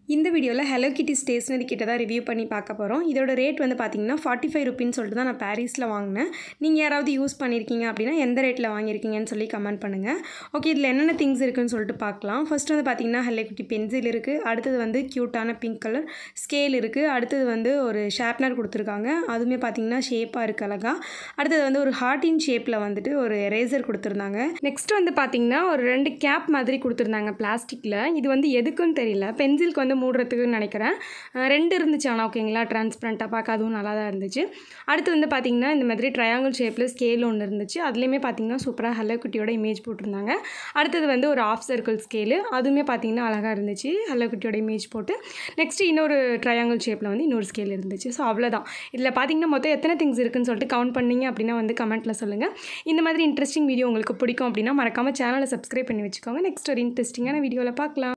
இந்த வீடியோவில் ஹலோ கிட்டி ஸ்டேஷ்னரி கிட்ட தான் ரிவ்யூ பண்ணி பார்க்க போகிறோம் இதோட ரேட் வந்து பார்த்தீங்கன்னா ஃபார்ட்டி ஃபைவ் ருப்பின்னு சொல்லிட்டு தான் நான் பாரிஸில் வாங்கினேன் நீங்கள் யாராவது யூஸ் பண்ணியிருக்கீங்க அப்படின்னா எந்த ரேட்டில் வாங்கியிருக்கீங்கன்னு சொல்லி கமெண்ட் பண்ணுங்கள் ஓகே இதில் என்னென்ன திங்ஸ் இருக்குன்னு சொல்லிட்டு பார்க்கலாம் ஃபர்ஸ்ட் வந்து பார்த்தீங்கன்னா ஹலோ கிட்டி பென்சில் இருக்குது அடுத்தது வந்து க்யூட்டான பிங்க் கலர் ஸ்கேல் இருக்குது அடுத்தது வந்து ஒரு ஷார்ப்னர் கொடுத்துருக்காங்க அதுவுமே பார்த்தீங்கன்னா ஷேப்பாக இருக்குது அழகா அடுத்தது வந்து ஒரு ஹார்ட்டின் ஷேப்பில் வந்துட்டு ஒரு எரேசர் கொடுத்துருந்தாங்க நெக்ஸ்ட் வந்து பார்த்தீங்கன்னா ஒரு ரெண்டு கேப் மாதிரி கொடுத்துருந்தாங்க பிளாஸ்டிக்கில் இது வந்து எதுக்குன்னு தெரியல பென்சிலுக்கு வந்து மூடுறதுக்குன்னு நினைக்கிறேன் அஹ் ரெண்டு இருந்துச்சு ஆனால் ஓகேங்களா டிரான்ஸ்பரண்ட்டாக பார்க்க அதுவும் நல்லா தான் இருந்துச்சு அடுத்து வந்து பார்த்திங்கன்னா இந்த மாதிரி ட்ரையாங்கிள் ஷேப்பில் ஸ்கேல் ஒன்று இருந்துச்சு அதுலேயுமே பார்த்தீங்கன்னா சூப்பராக ஹலோ குட்டியோட இமேஜ் போட்டிருந்தாங்க அடுத்தது வந்து ஒரு ஆஃப் சர்க்கிள் ஸ்கேலு அதுவுமே பார்த்தீங்கன்னா அழகாக இருந்துச்சு ஹலோ குட்டியோட இமேஜ் போட்டு நெக்ஸ்ட்டு இன்னொரு ட்ரையாங்கிள் ஷேப்பில் வந்து இன்னொரு ஸ்கேல் இருந்துச்சு ஸோ அவ்வளோதான் இதில் பார்த்தீங்கன்னா மொத்தம் எத்தனை திங்ஸ் இருக்குன்னு சொல்லிட்டு கவுண்ட் பண்ணீங்க அப்படின்னா வந்து கமெண்ட்டில் சொல்லுங்கள் இந்த மாதிரி இன்ட்ரெஸ்டிங் வீடியோ உங்களுக்கு பிடிக்கும் அப்படின்னா மறக்காமல் சேனலை சப்ஸ்கிரைப் பண்ணி வச்சுக்கோங்க நெக்ஸ்ட் ஒரு இன்ட்ரெஸ்டிங்கான வீடியோவில் பார்க்கலாம்